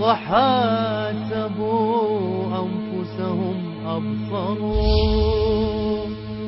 وحاسبوا أنفسهم أبصروا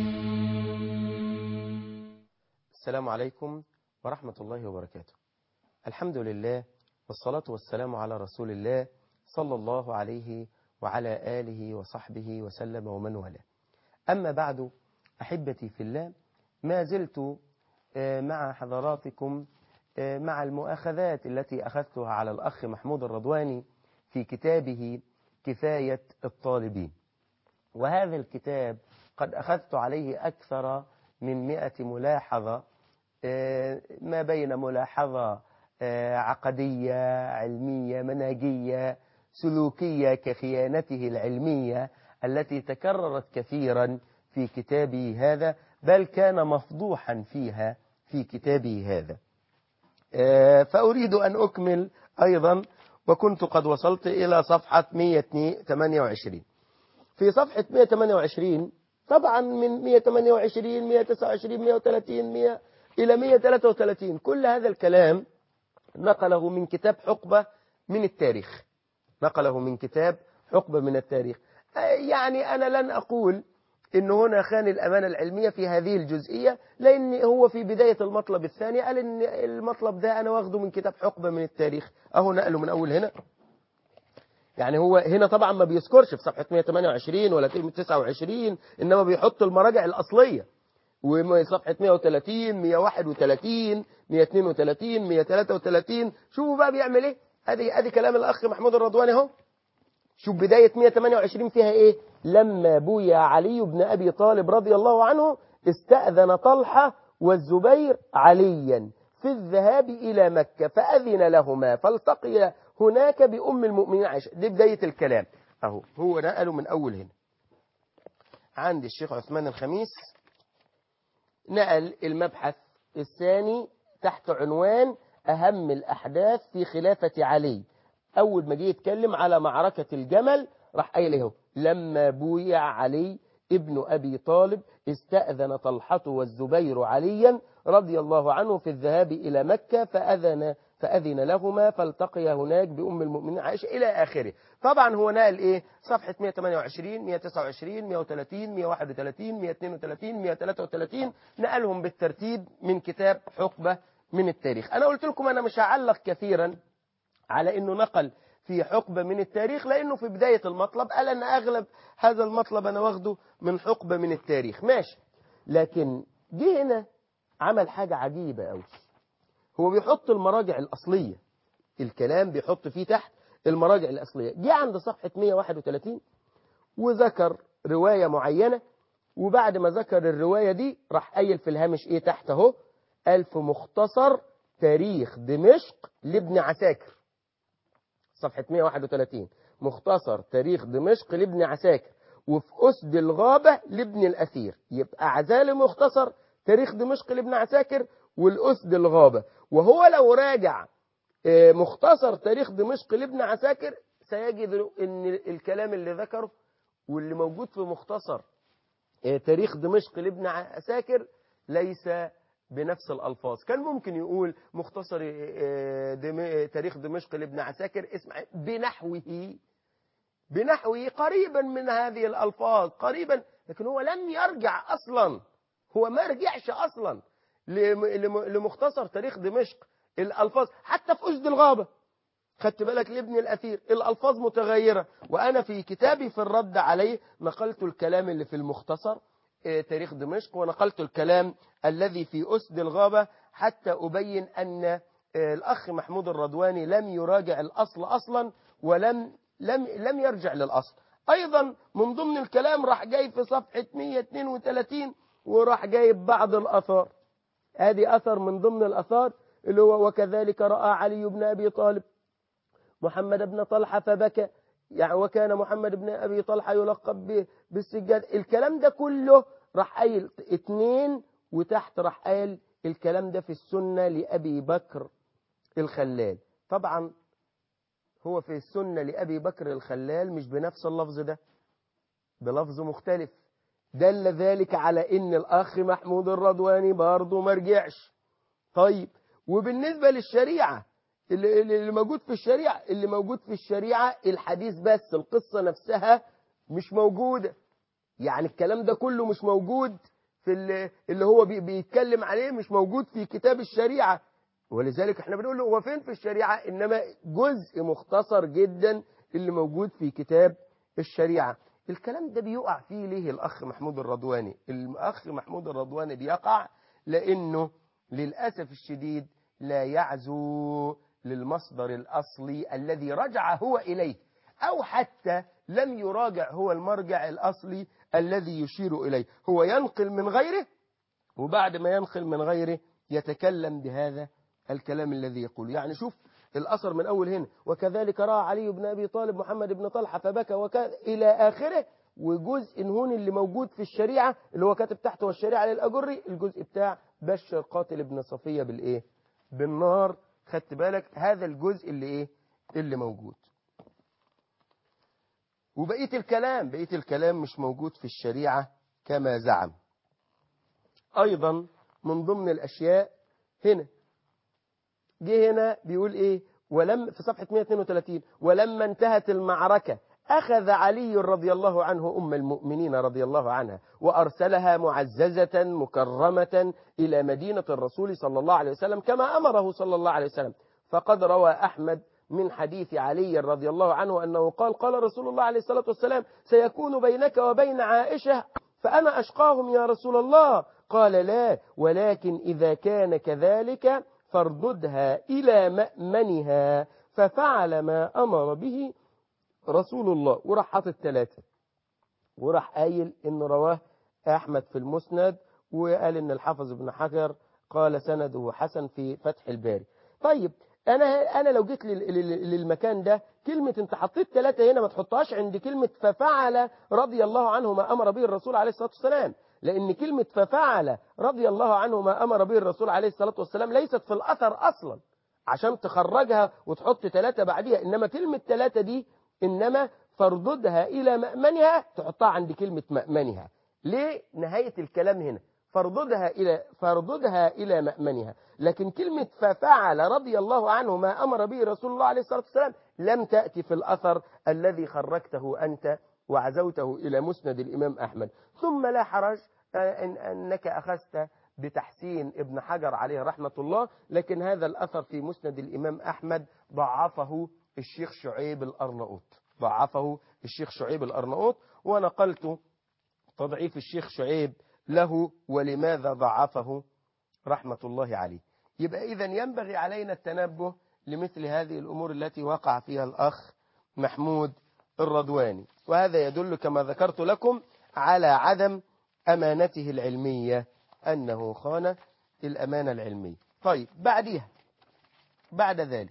السلام عليكم ورحمة الله وبركاته الحمد لله والصلاة والسلام على رسول الله صلى الله عليه وعلى آله وصحبه وسلم ومن والاه أما بعد أحبتي في الله ما زلت آه، مع حضراتكم آه، مع المؤاخذات التي أخذتها على الأخ محمود الرضواني في كتابه كفاية الطالبين وهذا الكتاب قد أخذت عليه أكثر من مئة ملاحظة آه، ما بين ملاحظة آه، عقدية علمية منهجية سلوكية كخيانته العلمية التي تكررت كثيرا في كتابي هذا بل كان مفضوحا فيها في كتابي هذا آه، فأريد أن أكمل أيضا وكنت قد وصلت إلى صفحة 128 في صفحة 128 طبعا من 128 129 130 100 إلى 133 كل هذا الكلام نقله من كتاب حقبة من التاريخ نقله من كتاب حقبة من التاريخ آه، يعني أنا لن أقول إن هنا خان الأمانة العلمية في هذه الجزئية لأن هو في بداية المطلب الثاني قال إن المطلب ده أنا واخده من كتاب حقبة من التاريخ أهو نقله من أول هنا يعني هو هنا طبعا ما بيذكرش في صفحة 128 ولا 29 إنما بيحط المراجع الأصلية وصفحة 130 131 132 133 شوفوا بقى بيعمل ايه ادي ادي كلام الاخ محمود الرضواني اهو شوف بداية 128 فيها ايه لما بويا علي بن ابي طالب رضي الله عنه استأذن طلحة والزبير عليا في الذهاب الى مكة فأذن لهما فالتقيا هناك بأم المؤمنين عائشة دي بداية الكلام اهو هو نقله من اول هنا عند الشيخ عثمان الخميس نقل المبحث الثاني تحت عنوان أهم الأحداث في خلافة علي أول ما جه يتكلم على معركة الجمل راح قايل اهو لما بويع علي ابن أبي طالب استأذن طلحة والزبير عليا رضي الله عنه في الذهاب إلى مكة فأذن فأذن لهما فالتقيا هناك بأم المؤمنين عائشة إلى آخره طبعا هو نقل إيه صفحة 128 129 130 131 132 133 نقلهم بالترتيب من كتاب حقبة من التاريخ أنا قلت لكم أنا مش هعلق كثيرا على أنه نقل في حقبة من التاريخ لأنه في بداية المطلب قال أن أغلب هذا المطلب أنا واخده من حقبة من التاريخ ماشي لكن جه هنا عمل حاجة عجيبة أوي هو بيحط المراجع الأصلية الكلام بيحط فيه تحت المراجع الأصلية جه عند صفحة 131 وذكر رواية معينة وبعد ما ذكر الرواية دي راح قايل في الهامش ايه تحت اهو قال في مختصر تاريخ دمشق لابن عساكر صفحة 131 مختصر تاريخ دمشق لابن عساكر وفي أسد الغابة لابن الأثير يبقى عزال مختصر تاريخ دمشق لابن عساكر والأسد الغابة وهو لو راجع آه، مختصر تاريخ دمشق لابن عساكر سيجد ان الكلام اللي ذكره واللي موجود في مختصر آه، تاريخ دمشق لابن عساكر ليس بنفس الألفاظ كان ممكن يقول مختصر آه، دم... تاريخ دمشق لابن عساكر اسمع بنحوه بنحوه قريبا من هذه الألفاظ قريبا لكن هو لم يرجع أصلا هو ما رجعش أصلا لم- لم- لمختصر تاريخ دمشق الألفاظ حتى في أسد الغابة خدت بالك لابن الأثير الألفاظ متغيرة وأنا في كتابي في الرد عليه نقلت الكلام اللي في المختصر آه، تاريخ دمشق ونقلت الكلام الذي في أسد الغابة حتى أبين أن آه، الأخ محمود الرضواني لم يراجع الأصل أصلا ولم لم لم يرجع للأصل أيضا من ضمن الكلام راح جاي في صفحة 132 وراح جايب بعض الأثار ادي اثر من ضمن الاثار اللي هو وكذلك راى علي بن ابي طالب محمد بن طلحه فبكى يعني وكان محمد بن ابي طلحه يلقب ب- بالسجاد الكلام ده كله راح قايل اتنين وتحت راح قال الكلام ده في السنه لابي بكر الخلال طبعا هو في السنه لابي بكر الخلال مش بنفس اللفظ ده بلفظ مختلف دل ذلك على ان الاخ محمود الرضواني برضه ما رجعش طيب وبالنسبه للشريعه اللي, اللي اللي موجود في الشريعة اللي موجود في الشريعة الحديث بس القصة نفسها مش موجودة يعني الكلام ده كله مش موجود في اللي, اللي هو بي بيتكلم عليه مش موجود في كتاب الشريعة ولذلك احنا بنقول له هو فين في الشريعة انما جزء مختصر جدا اللي موجود في كتاب الشريعة الكلام ده بيقع فيه ليه الأخ محمود الرضواني الأخ محمود الرضواني بيقع لأنه للأسف الشديد لا يعزو للمصدر الأصلي الذي رجع هو إليه أو حتى لم يراجع هو المرجع الأصلي الذي يشير إليه هو ينقل من غيره وبعد ما ينقل من غيره يتكلم بهذا الكلام الذي يقول يعني شوف الأثر من أول هنا وكذلك رأى علي بن أبي طالب محمد بن طلحة فبكى وكان إلى آخره وجزء هون اللي موجود في الشريعة اللي هو كاتب تحته والشريعة للأجري الجزء بتاع بشر قاتل ابن صفية بالإيه بالنار خدت بالك هذا الجزء اللي إيه اللي موجود وبقية الكلام بقية الكلام مش موجود في الشريعة كما زعم أيضا من ضمن الأشياء هنا جه هنا بيقول ايه ولم في صفحة 132 ولما انتهت المعركة أخذ علي رضي الله عنه أم المؤمنين رضي الله عنها وأرسلها معززة مكرمة إلى مدينة الرسول صلى الله عليه وسلم كما أمره صلى الله عليه وسلم فقد روى أحمد من حديث علي رضي الله عنه أنه قال قال رسول الله عليه الصلاة والسلام سيكون بينك وبين عائشة فأنا أشقاهم يا رسول الله قال لا ولكن إذا كان كذلك فارددها إلى مأمنها ففعل ما أمر به رسول الله وراح حاطط ثلاثة وراح قايل إن رواه أحمد في المسند وقال إن الحافظ ابن حجر قال سنده حسن في فتح الباري طيب أنا أنا لو جيت للمكان ده كلمة أنت حطيت ثلاثة هنا ما تحطهاش عند كلمة ففعل رضي الله عنه ما أمر به الرسول عليه الصلاة والسلام لأن كلمة ففعل رضي الله عنه ما أمر به الرسول عليه الصلاة والسلام ليست في الأثر أصلا عشان تخرجها وتحط ثلاثة بعديها إنما كلمة ثلاثة دي إنما فرددها إلى مأمنها تحطها عند كلمة مأمنها ليه نهاية الكلام هنا فرددها إلى فرددها إلى مأمنها لكن كلمة ففعل رضي الله عنه ما أمر به رسول الله عليه الصلاة والسلام لم تأتي في الأثر الذي خرجته أنت وعزوته إلى مسند الإمام أحمد ثم لا حرج إن أنك أخذت بتحسين ابن حجر عليه رحمة الله لكن هذا الأثر في مسند الإمام أحمد ضعفه الشيخ شعيب الأرناؤوط ضعفه الشيخ شعيب الأرناؤوط ونقلت تضعيف الشيخ شعيب له ولماذا ضعفه رحمة الله عليه يبقى إذا ينبغي علينا التنبه لمثل هذه الأمور التي وقع فيها الأخ محمود الرضواني وهذا يدل كما ذكرت لكم على عدم أمانته العلمية أنه خان الأمانة العلمية طيب بعدها بعد ذلك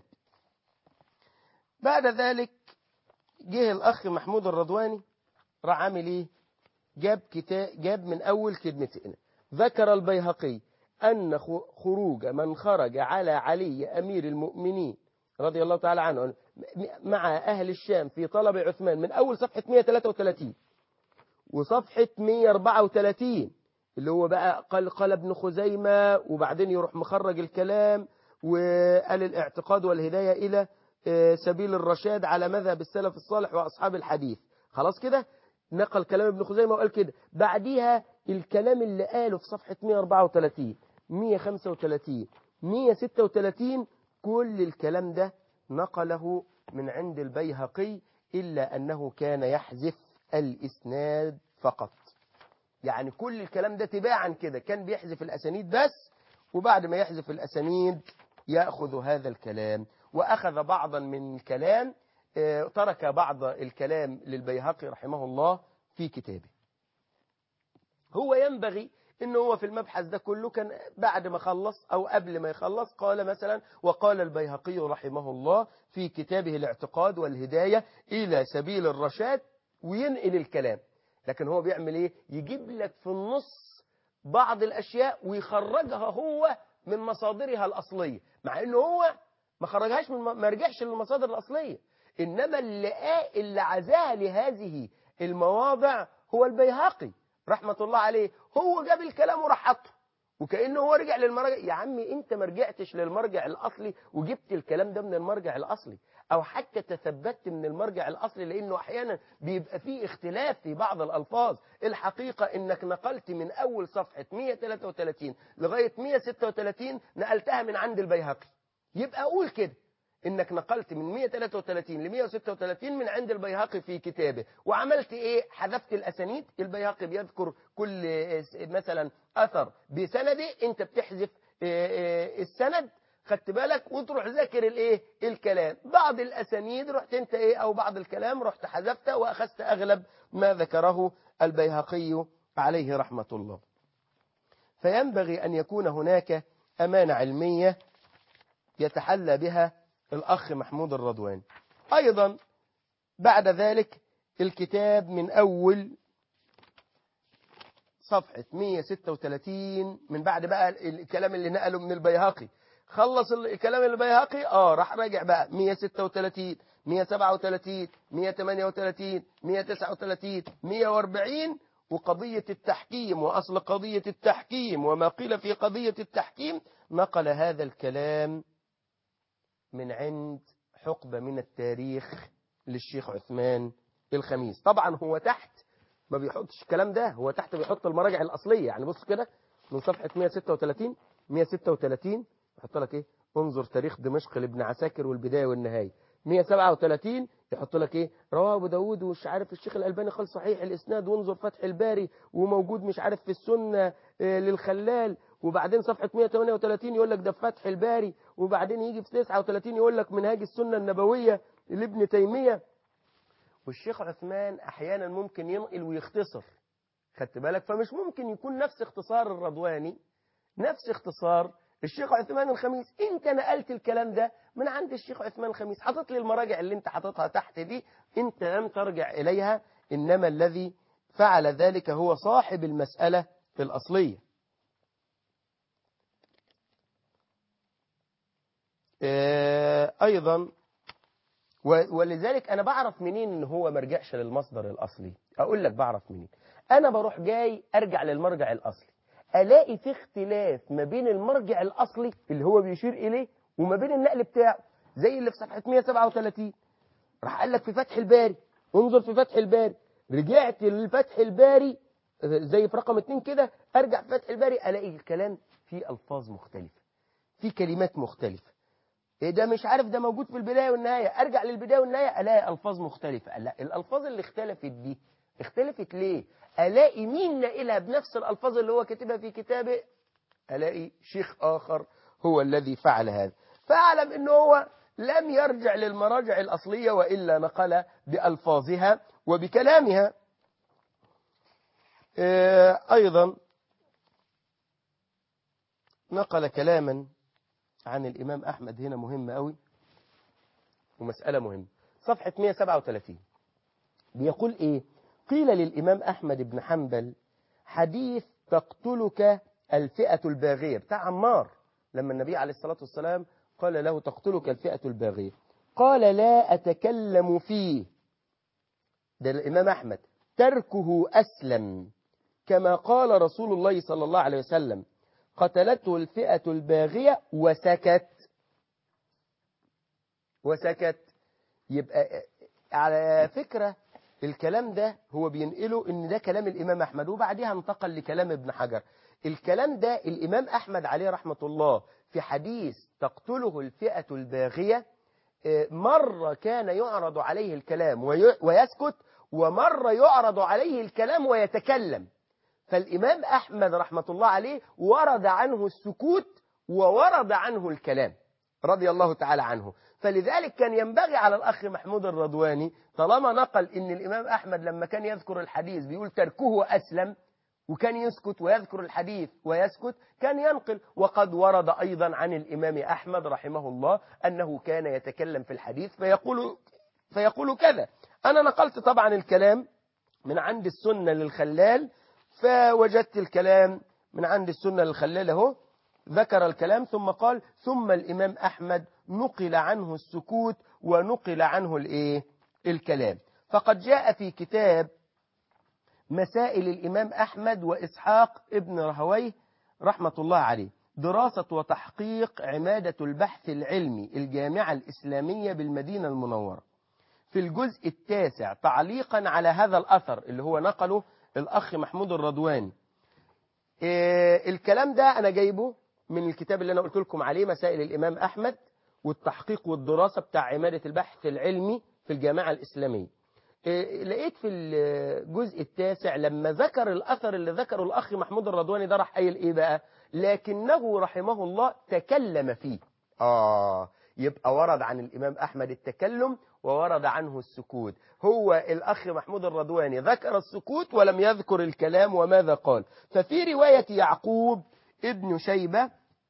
بعد ذلك جه الأخ محمود الرضواني راح عامل إيه جاب كتاب جاب من أول كلمتين ذكر البيهقي أن خروج من خرج على علي أمير المؤمنين رضي الله تعالى عنه مع أهل الشام في طلب عثمان من أول صفحة 133 وصفحة 134 اللي هو بقى قال قال ابن خزيمة وبعدين يروح مخرج الكلام وقال الاعتقاد والهداية إلى سبيل الرشاد على مذهب السلف الصالح وأصحاب الحديث خلاص كده نقل كلام ابن خزيمة وقال كده بعديها الكلام اللي قاله في صفحة 134 135 136 كل الكلام ده نقله من عند البيهقي إلا أنه كان يحذف الإسناد فقط يعني كل الكلام ده تباعا كده كان بيحذف الأسانيد بس وبعد ما يحذف الأسانيد يأخذ هذا الكلام وأخذ بعضا من الكلام ترك بعض الكلام للبيهقي رحمه الله في كتابه هو ينبغي انه هو في المبحث ده كله كان بعد ما خلص او قبل ما يخلص قال مثلا وقال البيهقي رحمه الله في كتابه الاعتقاد والهداية الى سبيل الرشاد وينقل الكلام لكن هو بيعمل ايه يجيب لك في النص بعض الاشياء ويخرجها هو من مصادرها الاصلية مع انه هو ما خرجهاش من ما رجعش للمصادر الاصلية انما اللي اللي عزاها لهذه المواضع هو البيهقي رحمة الله عليه هو جاب الكلام وراح حطه وكأنه هو رجع للمرجع يا عمي انت ما رجعتش للمرجع الأصلي وجبت الكلام ده من المرجع الأصلي أو حتى تثبت من المرجع الأصلي لأنه أحيانا بيبقى فيه اختلاف في بعض الألفاظ الحقيقة إنك نقلت من أول صفحة 133 لغاية 136 نقلتها من عند البيهقي يبقى أقول كده انك نقلت من 133 ل 136 من عند البيهقي في كتابه وعملت ايه حذفت الاسانيد البيهقي بيذكر كل مثلا اثر بسنده انت بتحذف السند خدت بالك وتروح ذاكر الايه الكلام بعض الاسانيد رحت انت ايه او بعض الكلام رحت حذفته واخذت اغلب ما ذكره البيهقي عليه رحمه الله فينبغي ان يكون هناك امانه علميه يتحلى بها الأخ محمود الرضواني أيضا بعد ذلك الكتاب من أول صفحة 136 من بعد بقى الكلام اللي نقله من البيهقي خلص الكلام اللي البيهقي اه راح راجع بقى 136 137 138 139 140 وقضية التحكيم وأصل قضية التحكيم وما قيل في قضية التحكيم نقل هذا الكلام من عند حقبة من التاريخ للشيخ عثمان الخميس طبعا هو تحت ما بيحطش الكلام ده هو تحت بيحط المراجع الأصلية يعني بص كده من صفحة 136 136 يحط لك ايه انظر تاريخ دمشق لابن عساكر والبداية والنهاية 137 يحط لك ايه رواه ابو داود ومش عارف الشيخ الالباني قال صحيح الاسناد وانظر فتح الباري وموجود مش عارف في السنه للخلال وبعدين صفحه 138 يقول لك ده في فتح الباري وبعدين يجي في 39 يقول لك منهاج السنه النبويه لابن تيميه والشيخ عثمان احيانا ممكن ينقل ويختصر خدت بالك فمش ممكن يكون نفس اختصار الرضواني نفس اختصار الشيخ عثمان الخميس انت نقلت الكلام ده من عند الشيخ عثمان الخميس حاطط لي المراجع اللي انت حاططها تحت دي انت لم ترجع اليها انما الذي فعل ذلك هو صاحب المسألة الأصلية ايضا ولذلك انا بعرف منين ان هو ما رجعش للمصدر الاصلي اقول لك بعرف منين انا بروح جاي ارجع للمرجع الاصلي الاقي في اختلاف ما بين المرجع الاصلي اللي هو بيشير اليه وما بين النقل بتاعه زي اللي في صفحه 137 راح قال لك في فتح الباري انظر في فتح الباري رجعت لفتح الباري زي في رقم 2 كده ارجع في فتح الباري الاقي الكلام فيه الفاظ مختلفه في كلمات مختلفه إيه ده مش عارف ده موجود في البدايه والنهايه ارجع للبدايه والنهايه الاقي الفاظ مختلفه لا الالفاظ اللي اختلفت دي اختلفت ليه الاقي مين ناقلها بنفس الالفاظ اللي هو كاتبها في كتابه الاقي شيخ اخر هو الذي فعل هذا فاعلم ان هو لم يرجع للمراجع الاصليه والا نقل بالفاظها وبكلامها ايضا نقل كلاما عن الامام احمد هنا مهم قوي ومساله مهمه صفحه 137 بيقول ايه قيل للإمام أحمد بن حنبل حديث تقتلك الفئة الباغية بتاع عمار لما النبي عليه الصلاة والسلام قال له تقتلك الفئة الباغية قال لا أتكلم فيه ده الإمام أحمد تركه أسلم كما قال رسول الله صلى الله عليه وسلم قتلته الفئة الباغية وسكت وسكت يبقى على فكرة الكلام ده هو بينقله ان ده كلام الامام احمد وبعدها انتقل لكلام ابن حجر الكلام ده الامام احمد عليه رحمة الله في حديث تقتله الفئة الباغية مرة كان يعرض عليه الكلام ويسكت ومرة يعرض عليه الكلام ويتكلم فالامام احمد رحمة الله عليه ورد عنه السكوت وورد عنه الكلام رضي الله تعالى عنه فلذلك كان ينبغي على الأخ محمود الرضواني طالما نقل إن الإمام أحمد لما كان يذكر الحديث بيقول تركه أسلم وكان يسكت ويذكر الحديث ويسكت كان ينقل وقد ورد أيضا عن الإمام أحمد رحمه الله أنه كان يتكلم في الحديث فيقول, فيقول كذا أنا نقلت طبعا الكلام من عند السنة للخلال فوجدت الكلام من عند السنة للخلال اهو ذكر الكلام ثم قال ثم الإمام أحمد نقل عنه السكوت ونقل عنه الايه الكلام فقد جاء في كتاب مسائل الإمام أحمد وإسحاق ابن رهويه رحمة الله عليه دراسة وتحقيق عمادة البحث العلمي الجامعة الإسلامية بالمدينة المنورة في الجزء التاسع تعليقا على هذا الأثر اللي هو نقله الأخ محمود الرضواني إيه الكلام ده أنا جايبه من الكتاب اللي أنا قلت لكم عليه مسائل الإمام أحمد والتحقيق والدراسة بتاع عمادة البحث العلمي في الجامعة الإسلامية إيه لقيت في الجزء التاسع لما ذكر الأثر اللي ذكره الأخ محمود الرضواني ده راح قايل إيه بقى لكنه رحمه الله تكلم فيه آه يبقى ورد عن الإمام أحمد التكلم وورد عنه السكوت هو الأخ محمود الرضواني ذكر السكوت ولم يذكر الكلام وماذا قال ففي رواية يعقوب ابن شيبة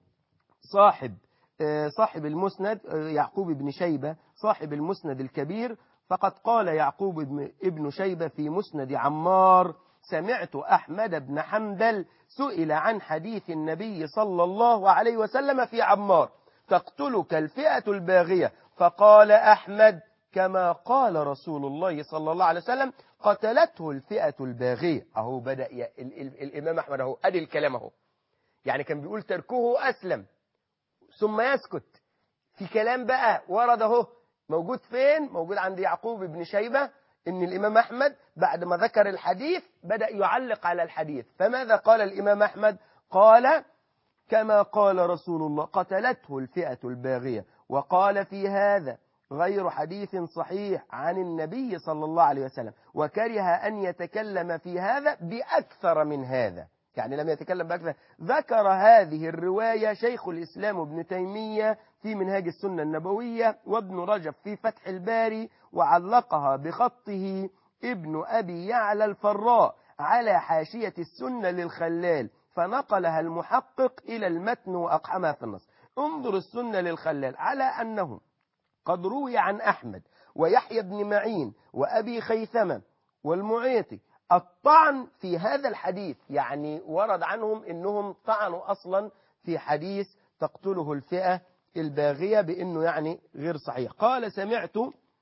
صاحب صاحب المسند يعقوب بن شيبة صاحب المسند الكبير فقد قال يعقوب ابن شيبة في مسند عمار سمعت أحمد بن حنبل سئل عن حديث النبي صلى الله عليه وسلم في عمار تقتلك الفئة الباغية فقال أحمد كما قال رسول الله صلى الله عليه وسلم قتلته الفئة الباغية أهو بدأ ي... ال... ال... الإمام أحمد أهو أدي الكلام أهو يعني كان بيقول تركه أسلم ثم يسكت في كلام بقى ورد أهو موجود فين موجود عند يعقوب بن شيبة إن الإمام أحمد بعد ما ذكر الحديث بدأ يعلق على الحديث فماذا قال الإمام أحمد قال كما قال رسول الله قتلته الفئة الباغية وقال في هذا غير حديث صحيح عن النبي صلى الله عليه وسلم وكره أن يتكلم في هذا بأكثر من هذا يعني لم يتكلم بأكثر ذكر هذه الرواية شيخ الإسلام ابن تيمية في منهاج السنة النبوية وابن رجب في فتح الباري وعلقها بخطه ابن أبي يعلى الفراء على حاشية السنة للخلال فنقلها المحقق إلى المتن وأقحمها في النص انظر السنة للخلال على أنه قد روي عن أحمد ويحيى بن معين وأبي خيثمة والمعيطي الطعن في هذا الحديث يعني ورد عنهم أنهم طعنوا أصلا في حديث تقتله الفئة الباغية بأنه يعني غير صحيح قال سمعت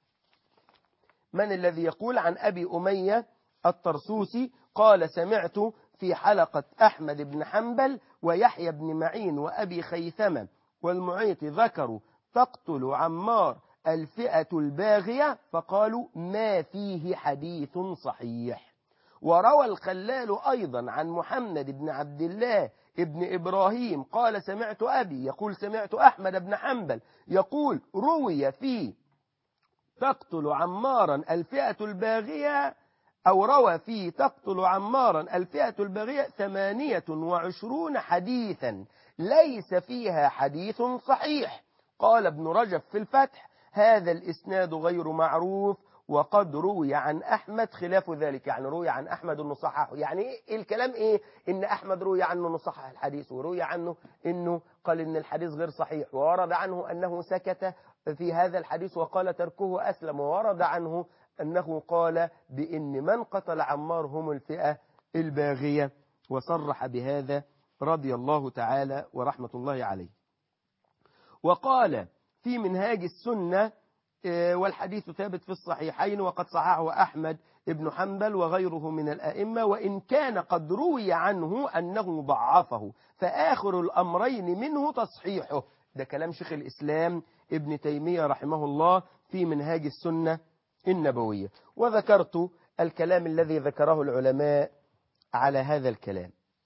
من الذي يقول عن أبي أمية الطرسوسي قال سمعت في حلقة أحمد بن حنبل ويحيى بن معين وأبي خيثمة والمعيط ذكروا تقتل عمار الفئة الباغية فقالوا ما فيه حديث صحيح وروى الخلال أيضا عن محمد بن عبد الله ابن إبراهيم قال سمعت أبي يقول سمعت أحمد بن حنبل يقول روي في تقتل عمارا الفئة الباغية أو روى في تقتل عمارا الفئة الباغية ثمانية وعشرون حديثا ليس فيها حديث صحيح قال ابن رجب في الفتح هذا الإسناد غير معروف وقد روي عن أحمد خلاف ذلك يعني روي عن أحمد أنه صححه يعني إيه الكلام إيه إن أحمد روي عنه أنه صحح الحديث وروي عنه أنه قال إن الحديث غير صحيح وورد عنه أنه سكت في هذا الحديث وقال تركه أسلم وورد عنه أنه قال بإن من قتل عمار هم الفئة الباغية وصرح بهذا رضي الله تعالى ورحمة الله عليه وقال في منهاج السنة والحديث ثابت في الصحيحين وقد صححه أحمد ابن حنبل وغيره من الأئمة وإن كان قد روي عنه أنه ضعفه فآخر الأمرين منه تصحيحه ده كلام شيخ الإسلام ابن تيمية رحمه الله في منهاج السنة النبوية وذكرت الكلام الذي ذكره العلماء على هذا الكلام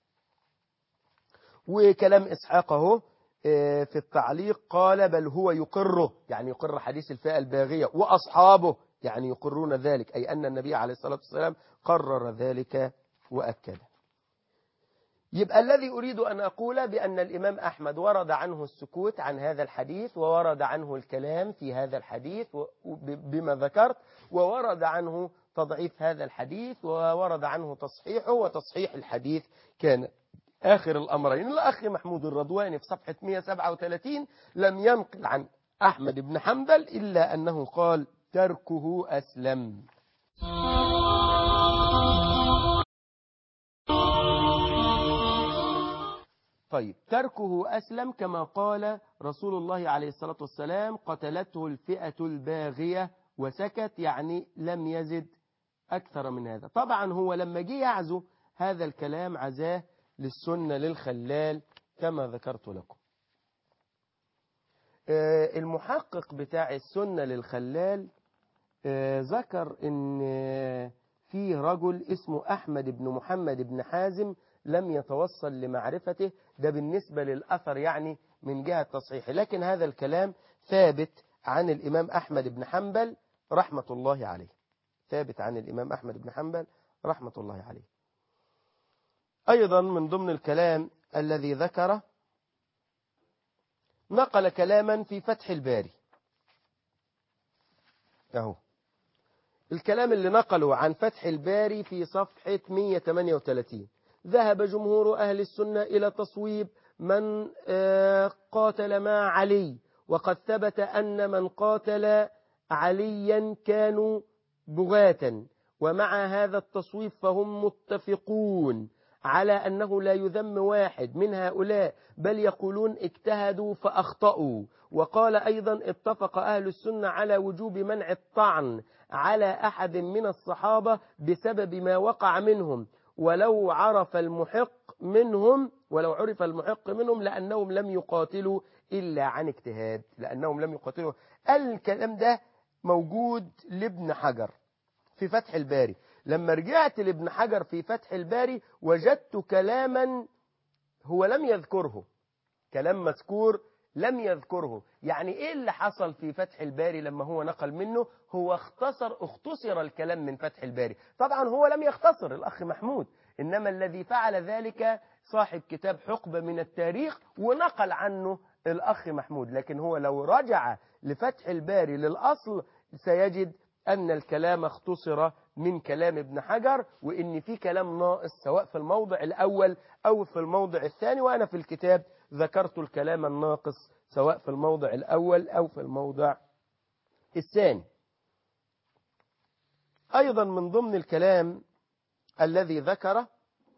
وكلام إسحاقه في التعليق قال بل هو يقره يعني يقر حديث الفئة الباغية وأصحابه يعني يقرون ذلك أي أن النبي عليه الصلاة والسلام قرر ذلك وأكده يبقى الذي أريد أن أقول بأن الإمام أحمد ورد عنه السكوت عن هذا الحديث وورد عنه الكلام في هذا الحديث بما ذكرت وورد عنه تضعيف هذا الحديث وورد عنه تصحيحه وتصحيح الحديث كان آخر الأمرين الأخ محمود الرضواني في صفحة 137 لم ينقل عن أحمد بن حنبل إلا أنه قال تركه أسلم طيب تركه أسلم كما قال رسول الله عليه الصلاة والسلام قتلته الفئة الباغية وسكت يعني لم يزد أكثر من هذا طبعا هو لما جه يعزو هذا الكلام عزاه للسنة للخلال كما ذكرت لكم آه، المحقق بتاع السنة للخلال آه، ذكر ان آه، في رجل اسمه احمد بن محمد بن حازم لم يتوصل لمعرفته ده بالنسبة للأثر يعني من جهة تصحيحه لكن هذا الكلام ثابت عن الإمام أحمد بن حنبل رحمة الله عليه ثابت عن الإمام أحمد بن حنبل رحمة الله عليه أيضا من ضمن الكلام الذي ذكره نقل كلاما في فتح الباري أهو الكلام اللي نقله عن فتح الباري في صفحة 138 ذهب جمهور أهل السنة إلى تصويب من آه، قاتل مع علي وقد ثبت أن من قاتل عليا كانوا بغاة ومع هذا التصويب فهم متفقون على أنه لا يذم واحد من هؤلاء بل يقولون اجتهدوا فأخطأوا وقال أيضا اتفق أهل السنة على وجوب منع الطعن على أحد من الصحابة بسبب ما وقع منهم ولو عرف المحق منهم ولو عرف المحق منهم لأنهم لم يقاتلوا إلا عن اجتهاد لأنهم لم يقاتلوا الكلام ده موجود لابن حجر في فتح الباري لما رجعت لابن حجر في فتح الباري وجدت كلاما هو لم يذكره كلام مذكور لم يذكره يعني ايه اللي حصل في فتح الباري لما هو نقل منه هو اختصر اختصر الكلام من فتح الباري طبعا هو لم يختصر الاخ محمود انما الذي فعل ذلك صاحب كتاب حقبة من التاريخ ونقل عنه الاخ محمود لكن هو لو رجع لفتح الباري للاصل سيجد أن الكلام اختصر من كلام ابن حجر وإن في كلام ناقص سواء في الموضع الأول أو في الموضع الثاني وأنا في الكتاب ذكرت الكلام الناقص سواء في الموضع الأول أو في الموضع الثاني أيضا من ضمن الكلام الذي ذكره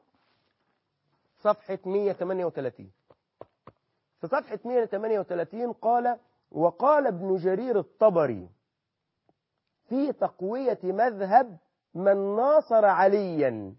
صفحة 138 في صفحة 138 قال وقال ابن جرير الطبري في تقوية مذهب من ناصر عليا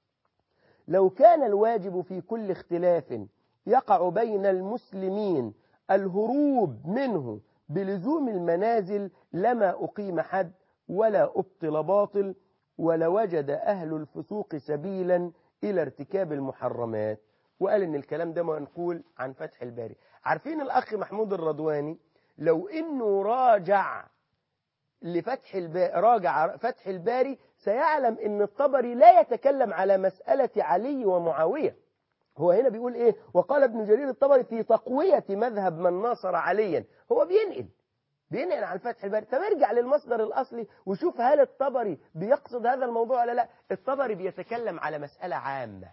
لو كان الواجب في كل اختلاف يقع بين المسلمين الهروب منه بلزوم المنازل لما أقيم حد ولا أبطل باطل ولوجد أهل الفسوق سبيلا إلى ارتكاب المحرمات وقال إن الكلام ده منقول عن فتح الباري عارفين الأخ محمود الرضواني لو إنه راجع لفتح الباري راجع فتح الباري سيعلم ان الطبري لا يتكلم على مسألة علي ومعاوية هو هنا بيقول ايه وقال ابن جرير الطبري في تقوية مذهب من ناصر عليا هو بينقل بينقل عن فتح الباري طب ارجع للمصدر الاصلي وشوف هل الطبري بيقصد هذا الموضوع ولا لا الطبري بيتكلم على مسألة عامة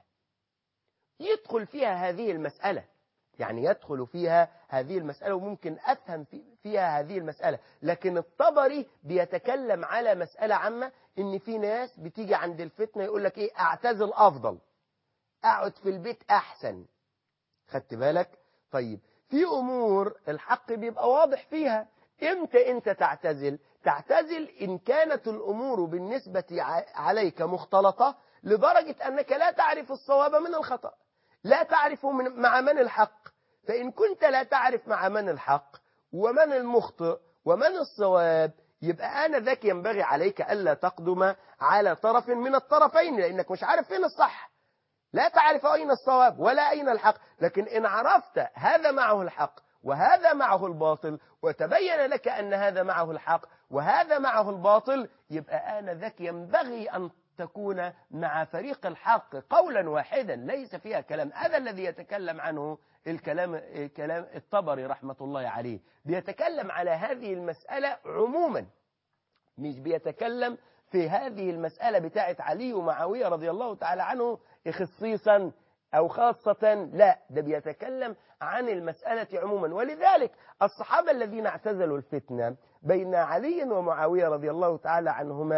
يدخل فيها هذه المسألة يعني يدخل فيها هذه المسألة وممكن أفهم فيها هذه المسألة لكن الطبري بيتكلم على مسألة عامة إن في ناس بتيجي عند الفتنة يقول لك إيه أعتزل أفضل أقعد في البيت أحسن خدت بالك طيب في أمور الحق بيبقى واضح فيها إمتى أنت تعتزل تعتزل إن كانت الأمور بالنسبة عليك مختلطة لدرجة أنك لا تعرف الصواب من الخطأ لا تعرف من مع من الحق فإن كنت لا تعرف مع من الحق ومن المخطئ ومن الصواب يبقى أنا ذاك ينبغي عليك ألا تقدم على طرف من الطرفين لأنك مش عارف فين الصح لا تعرف أين الصواب ولا أين الحق لكن إن عرفت هذا معه الحق وهذا معه الباطل وتبين لك أن هذا معه الحق وهذا معه الباطل يبقى أنا ذاك ينبغي أن تكون مع فريق الحق قولا واحدا ليس فيها كلام هذا الذي يتكلم عنه الكلام كلام الطبري رحمة الله عليه بيتكلم على هذه المسألة عموما مش بيتكلم في هذه المسألة بتاعة علي ومعاوية رضي الله تعالى عنه خصيصا أو خاصة لا ده بيتكلم عن المسألة عموما ولذلك الصحابة الذين اعتزلوا الفتنة بين علي ومعاوية رضي الله تعالى عنهما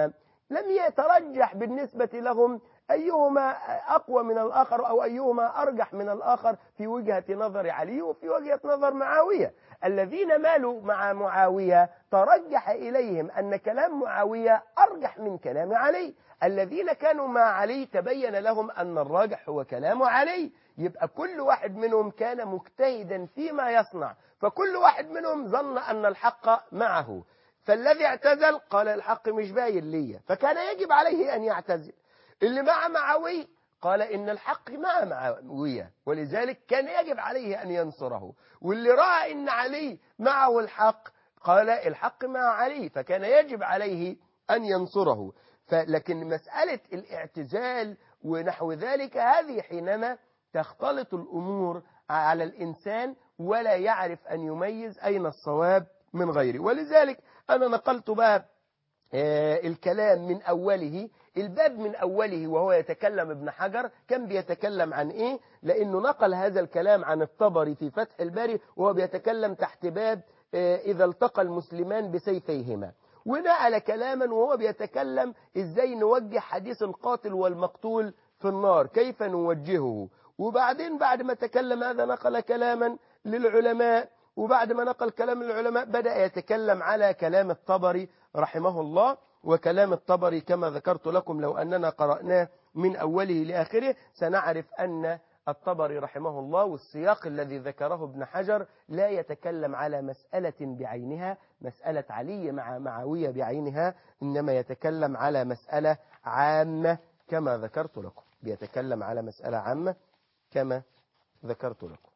لم يترجح بالنسبة لهم أيهما أقوى من الآخر أو أيهما أرجح من الآخر في وجهة نظر علي وفي وجهة نظر معاوية الذين مالوا مع معاوية ترجح إليهم أن كلام معاوية أرجح من كلام علي الذين كانوا مع علي تبين لهم أن الراجح هو كلام علي يبقى كل واحد منهم كان مجتهدا فيما يصنع فكل واحد منهم ظن أن الحق معه فالذي اعتزل قال الحق مش باين ليا فكان يجب عليه أن يعتزل اللي مع معاوي قال إن الحق مع معاوية ولذلك كان يجب عليه أن ينصره واللي رأى إن علي معه الحق قال الحق مع علي فكان يجب عليه أن ينصره لكن مسألة الاعتزال ونحو ذلك هذه حينما تختلط الأمور على الإنسان ولا يعرف أن يميز أين الصواب من غيره ولذلك أنا نقلت بقى الكلام من أوله الباب من أوله وهو يتكلم ابن حجر كان بيتكلم عن إيه لأنه نقل هذا الكلام عن الطبري في فتح الباري وهو بيتكلم تحت باب إذا التقى المسلمان بسيفيهما ونقل كلاما وهو بيتكلم إزاي نوجه حديث القاتل والمقتول في النار كيف نوجهه وبعدين بعد ما تكلم هذا نقل كلاما للعلماء وبعد ما نقل كلام العلماء بدأ يتكلم على كلام الطبري رحمه الله وكلام الطبري كما ذكرت لكم لو أننا قرأناه من أوله لآخره سنعرف أن الطبري رحمه الله والسياق الذي ذكره ابن حجر لا يتكلم على مسألة بعينها مسألة علي مع معاوية بعينها إنما يتكلم على مسألة عامة كما ذكرت لكم بيتكلم على مسألة عامة كما ذكرت لكم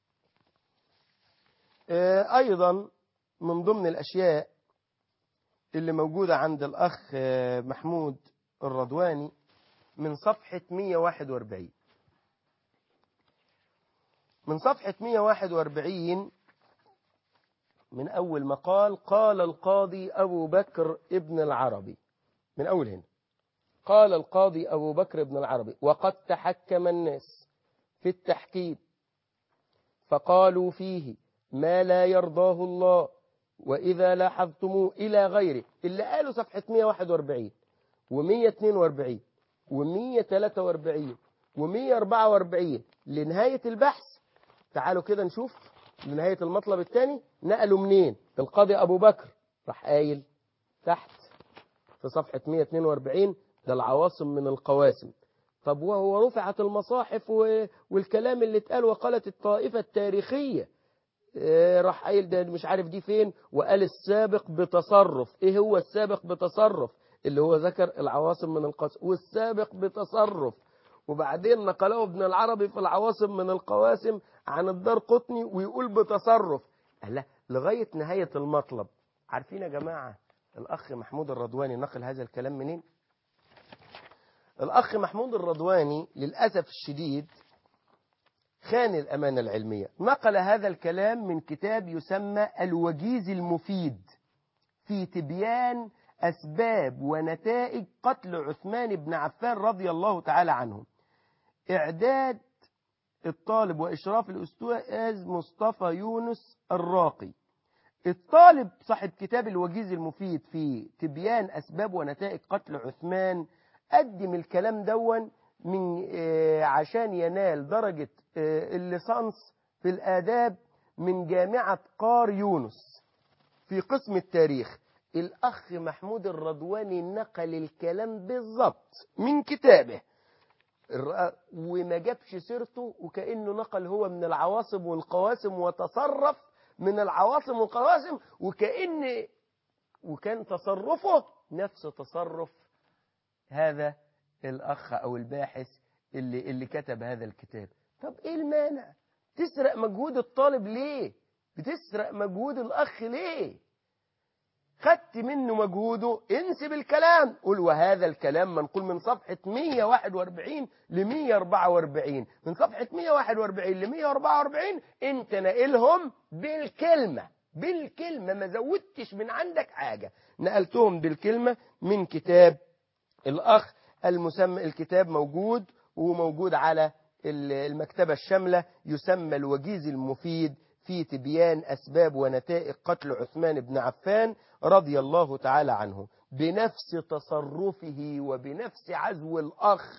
أيضا من ضمن الأشياء اللي موجودة عند الأخ محمود الرضواني من صفحة 141 من صفحة 141 من أول مقال قال القاضي أبو بكر ابن العربي من أول هنا قال القاضي أبو بكر ابن العربي وقد تحكم الناس في التحكيم فقالوا فيه ما لا يرضاه الله وإذا لاحظتموه إلى غيره اللي قالوا صفحة 141 و142 و143 و144 لنهاية البحث تعالوا كده نشوف لنهاية المطلب الثاني نقلوا منين القاضي أبو بكر راح قايل تحت في صفحة 142 ده العواصم من القواسم طب وهو رفعت المصاحف والكلام اللي اتقال وقالت الطائفة التاريخية راح قايل ده مش عارف دي فين وقال السابق بتصرف ايه هو السابق بتصرف اللي هو ذكر العواصم من القواسم والسابق بتصرف وبعدين نقله ابن العربي في العواصم من القواسم عن الدار قطني ويقول بتصرف لا لغاية نهاية المطلب عارفين يا جماعة الأخ محمود الرضواني نقل هذا الكلام منين الأخ محمود الرضواني للأسف الشديد خان الأمانة العلمية نقل هذا الكلام من كتاب يسمى الوجيز المفيد في تبيان أسباب ونتائج قتل عثمان بن عفان رضي الله تعالى عنه إعداد الطالب وإشراف الأستاذ مصطفى يونس الراقي الطالب صاحب كتاب الوجيز المفيد في تبيان أسباب ونتائج قتل عثمان قدم الكلام دون من عشان ينال درجة الليسانس في الآداب من جامعة قار يونس في قسم التاريخ الأخ محمود الرضواني نقل الكلام بالضبط من كتابه وما جابش سيرته وكأنه نقل هو من العواصم والقواسم وتصرف من العواصم والقواسم وكأن وكان تصرفه نفس تصرف هذا الأخ أو الباحث اللي, اللي كتب هذا الكتاب طب إيه المانع تسرق مجهود الطالب ليه بتسرق مجهود الأخ ليه خدت منه مجهوده انسب الكلام قول وهذا الكلام منقول من صفحة 141 ل 144 من صفحة 141 ل 144 انت نقلهم بالكلمة بالكلمة ما زودتش من عندك حاجة نقلتهم بالكلمة من كتاب الأخ المسمى الكتاب موجود وموجود على المكتبة الشاملة يسمى الوجيز المفيد في تبيان أسباب ونتائج قتل عثمان بن عفان رضي الله تعالى عنه بنفس تصرفه وبنفس عزو الأخ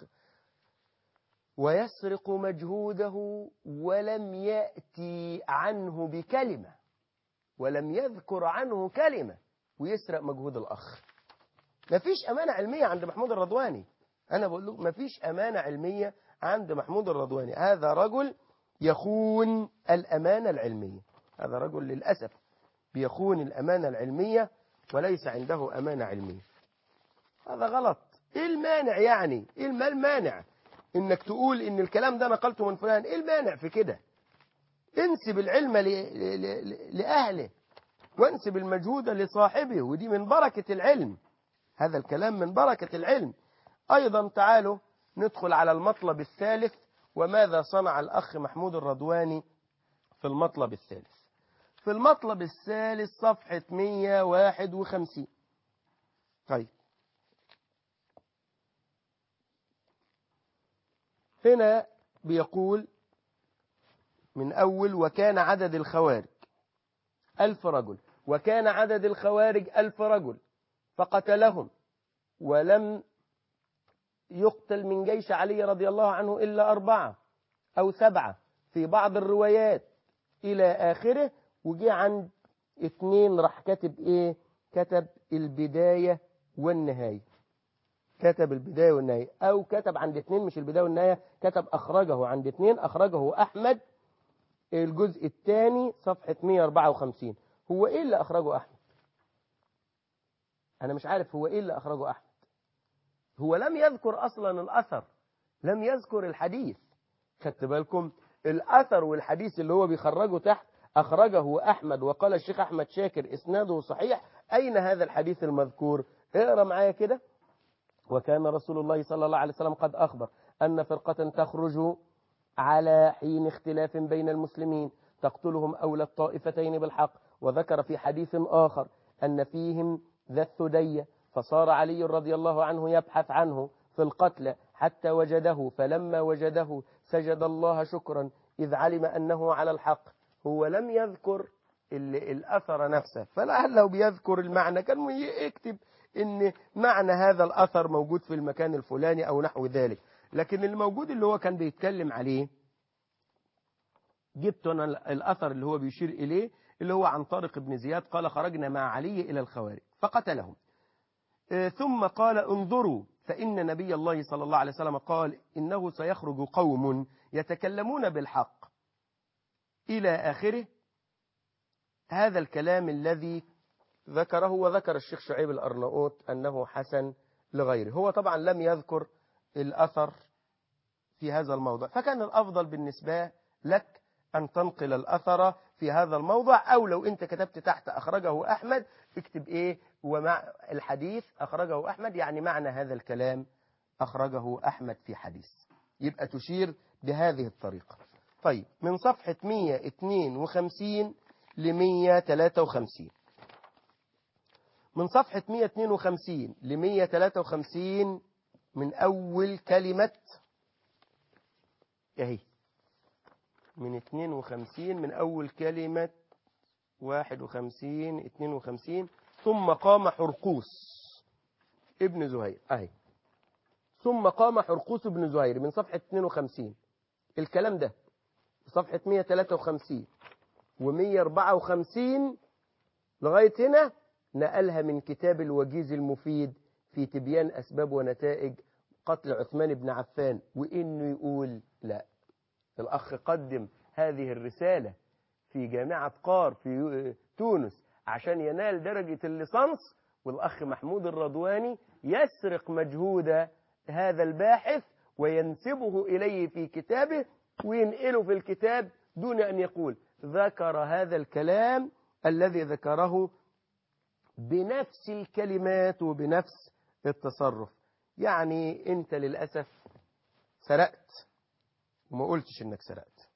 ويسرق مجهوده ولم يأتي عنه بكلمة ولم يذكر عنه كلمة ويسرق مجهود الأخ مفيش أمانة علمية عند محمود الرضواني أنا بقول له مفيش أمانة علمية عند محمود الرضواني هذا رجل يخون الأمانة العلمية هذا رجل للأسف بيخون الأمانة العلمية وليس عنده أمانة علمية هذا غلط إيه المانع يعني إيه المانع إنك تقول إن الكلام ده نقلته من فلان إيه المانع في كده انسب العلم ل... ل... ل... لأهله وانسب المجهود لصاحبه ودي من بركة العلم هذا الكلام من بركة العلم أيضا تعالوا ندخل على المطلب الثالث وماذا صنع الأخ محمود الرضواني في المطلب الثالث في المطلب الثالث صفحة 151 طيب هنا بيقول من أول وكان عدد الخوارج ألف رجل وكان عدد الخوارج ألف رجل فقتلهم ولم يقتل من جيش علي رضي الله عنه إلا أربعة أو سبعة في بعض الروايات إلى آخره وجي عند اتنين راح كاتب إيه كتب البداية والنهاية كتب البداية والنهاية أو كتب عند اتنين مش البداية والنهاية كتب أخرجه عند اتنين أخرجه أحمد الجزء الثاني صفحة 154 هو إيه اللي أخرجه أحمد أنا مش عارف هو إيه اللي أخرجه أحمد هو لم يذكر أصلا الأثر لم يذكر الحديث خدت بالكم الأثر والحديث اللي هو بيخرجه تحت أخرجه أحمد وقال الشيخ أحمد شاكر إسناده صحيح أين هذا الحديث المذكور اقرأ معايا كده وكان رسول الله صلى الله عليه وسلم قد أخبر أن فرقة تخرج على حين اختلاف بين المسلمين تقتلهم أولى الطائفتين بالحق وذكر في حديث آخر أن فيهم ذا الثدية فصار علي رضي الله عنه يبحث عنه في القتل حتى وجده فلما وجده سجد الله شكرا إذ علم أنه على الحق هو لم يذكر الأثر نفسه فلعله بيذكر المعنى كان يكتب ان معنى هذا الأثر موجود في المكان الفلاني أو نحو ذلك لكن الموجود اللي هو كان بيتكلم عليه جبت أنا الأثر اللي هو بيشير إليه اللي هو عن طارق بن زياد قال خرجنا مع علي إلى الخوارج فقتلهم ثم قال انظروا فإن نبي الله صلى الله عليه وسلم قال إنه سيخرج قوم يتكلمون بالحق إلى آخره هذا الكلام الذي ذكره وذكر الشيخ شعيب الأرناؤوط أنه حسن لغيره هو طبعا لم يذكر الأثر في هذا الموضع فكان الأفضل بالنسبة لك أن تنقل الأثر في هذا الموضع أو لو أنت كتبت تحت أخرجه أحمد اكتب إيه ومع الحديث أخرجه أحمد يعني معنى هذا الكلام أخرجه أحمد في حديث يبقى تشير بهذه الطريقة طيب من صفحة 152 ل 153 من صفحة 152 ل 153 من أول كلمة اهي من 52 من أول كلمة 51 52 ثم قام حرقوس ابن زهير اهي ثم قام حرقوس بن زهير من صفحة 52 الكلام ده صفحة 153 و154 لغاية هنا نقلها من كتاب الوجيز المفيد في تبيان أسباب ونتائج قتل عثمان بن عفان وإنه يقول لا الأخ قدم هذه الرسالة في جامعة قار في تونس عشان ينال درجة الليسانس والأخ محمود الرضواني يسرق مجهود هذا الباحث وينسبه إليه في كتابه وينقله في الكتاب دون أن يقول ذكر هذا الكلام الذي ذكره بنفس الكلمات وبنفس التصرف يعني أنت للأسف سرقت وما قلتش أنك سرقت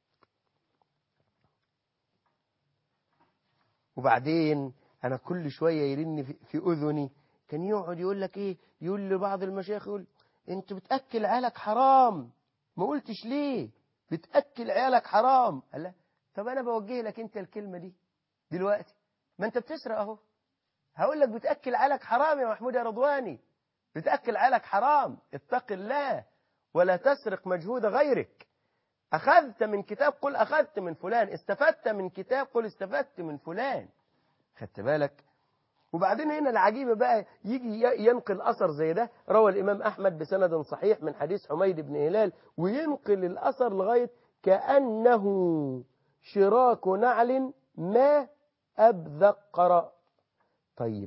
وبعدين أنا كل شوية يرن في أذني كان يقعد يقول لك إيه يقول لبعض المشايخ يقول أنت بتأكل عيالك حرام ما قلتش ليه بتأكل عيالك حرام قال لا طب أنا بوجه لك أنت الكلمة دي دلوقتي ما أنت بتسرق أهو هقول لك بتأكل عليك حرام يا محمود يا رضواني بتأكل عليك حرام اتق الله ولا تسرق مجهود غيرك أخذت من كتاب قل أخذت من فلان استفدت من كتاب قل استفدت من فلان خدت بالك وبعدين هنا العجيبة بقى يجي ينقل أثر زي ده روى الإمام أحمد بسند صحيح من حديث حميد بن هلال وينقل الأثر لغاية كأنه شراك نعل ما أبذقر طيب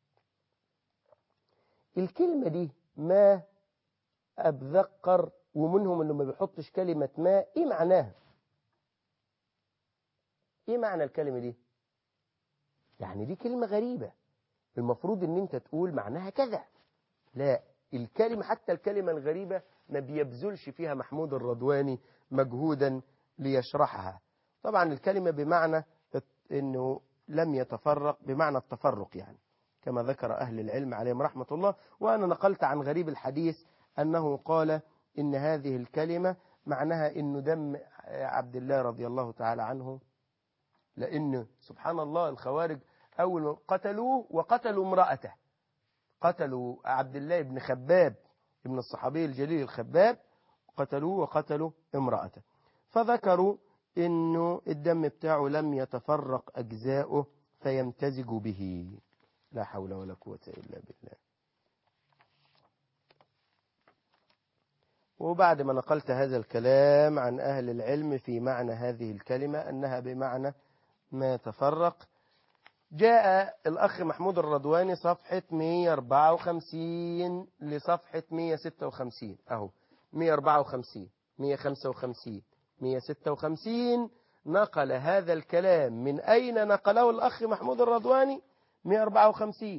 الكلمة دي ما أبذقر ومنهم اللي ما بيحطش كلمة ما إيه معناها إيه معنى الكلمة دي يعني دي كلمة غريبة المفروض ان انت تقول معناها كذا لا الكلمة حتى الكلمة الغريبة ما بيبذلش فيها محمود الرضواني مجهودا ليشرحها طبعا الكلمة بمعنى انه لم يتفرق بمعنى التفرق يعني كما ذكر أهل العلم عليهم رحمة الله وأنا نقلت عن غريب الحديث أنه قال إن هذه الكلمة معناها إنه دم عبد الله رضي الله تعالى عنه لأن سبحان الله الخوارج أول ما قتلوه وقتلوا امرأته قتلوا عبد الله بن خباب ابن الصحابي الجليل الخباب قتلوه وقتلوا امرأته فذكروا انه الدم بتاعه لم يتفرق اجزاؤه فيمتزج به لا حول ولا قوة الا بالله وبعد ما نقلت هذا الكلام عن اهل العلم في معنى هذه الكلمة انها بمعنى ما تفرق جاء الأخ محمود الرضواني صفحة 154 لصفحة 156 أهو 154 155 156 نقل هذا الكلام من أين نقله الأخ محمود الرضواني 154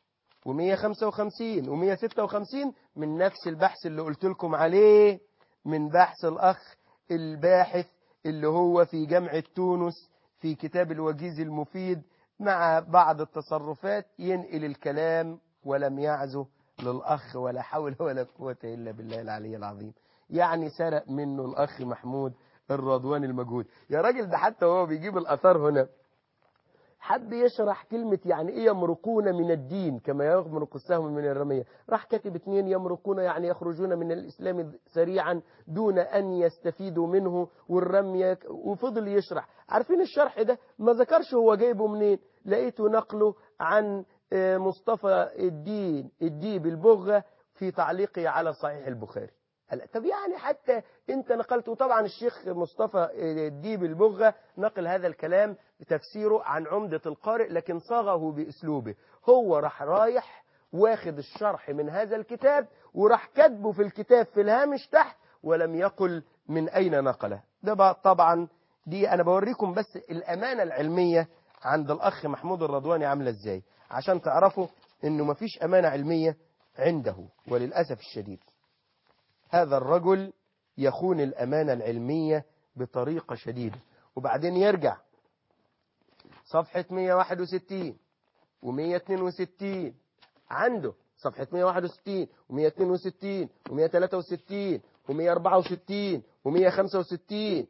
و155 و156 من نفس البحث اللي قلت لكم عليه من بحث الأخ الباحث اللي هو في جامعة تونس في كتاب الوجيز المفيد مع بعض التصرفات ينقل الكلام ولم يعزه للأخ ولا حول ولا قوة إلا بالله العلي العظيم يعني سرق منه الأخ محمود الرضوان المجهود يا راجل ده حتى وهو بيجيب الأثار هنا حب يشرح كلمة يعني إيه يمرقون من الدين كما يمرق السهم من الرمية راح كاتب اتنين يمرقون يعني يخرجون من الإسلام سريعا دون أن يستفيدوا منه والرمية وفضل يشرح عارفين الشرح ده ما ذكرش هو جايبه منين لقيته نقله عن مصطفى الدين الديب البغة في تعليقه على صحيح البخاري هلا طب يعني حتى انت نقلته طبعا الشيخ مصطفى الديب البغة نقل هذا الكلام تفسيره عن عمدة القارئ لكن صاغه باسلوبه هو راح رايح واخد الشرح من هذا الكتاب وراح كاتبه في الكتاب في الهامش تحت ولم يقل من اين نقله ده بقى طبعا دي انا بوريكم بس الامانة العلمية عند الاخ محمود الرضواني عاملة ازاي عشان تعرفوا انه مفيش امانة علمية عنده وللأسف الشديد هذا الرجل يخون الأمانة العلمية بطريقة شديدة وبعدين يرجع صفحة 161 و162 عنده صفحة 161 و162 و163 و164 و165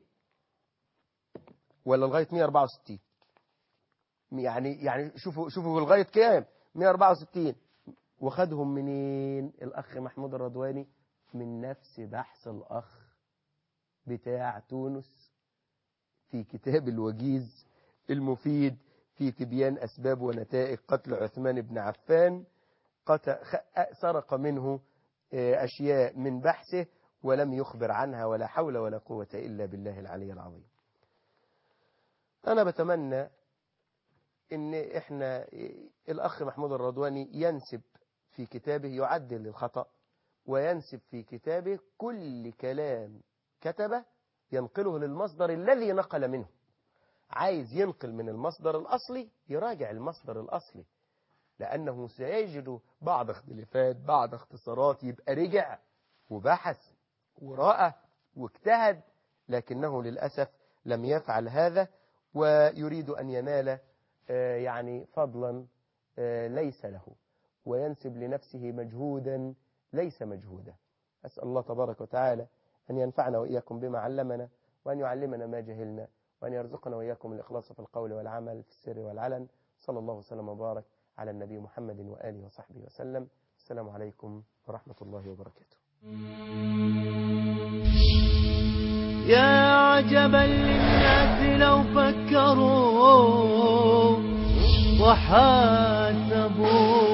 ولا لغاية 164 يعني يعني شوفوا شوفوا لغاية كام 164 وخدهم منين الأخ محمود الرضواني من نفس بحث الأخ بتاع تونس في كتاب الوجيز المفيد في تبيان أسباب ونتائج قتل عثمان بن عفان سرق منه أشياء من بحثه ولم يخبر عنها ولا حول ولا قوة إلا بالله العلي العظيم أنا بتمنى إن إحنا الأخ محمود الرضواني ينسب في كتابه يعدل الخطأ وينسب في كتابه كل كلام كتبه ينقله للمصدر الذي نقل منه عايز ينقل من المصدر الأصلي يراجع المصدر الأصلي لأنه سيجد بعض اختلافات بعض اختصارات يبقى رجع وبحث ورأى واجتهد لكنه للأسف لم يفعل هذا ويريد أن ينال يعني فضلا ليس له وينسب لنفسه مجهودا ليس مجهودا أسأل الله تبارك وتعالى أن ينفعنا وإياكم بما علمنا وأن يعلمنا ما جهلنا وأن يرزقنا وإياكم الإخلاص في القول والعمل في السر والعلن صلى الله وسلم وبارك على النبي محمد وآله وصحبه وسلم السلام عليكم ورحمة الله وبركاته يا عجبا للناس لو فكروا وحاسبوا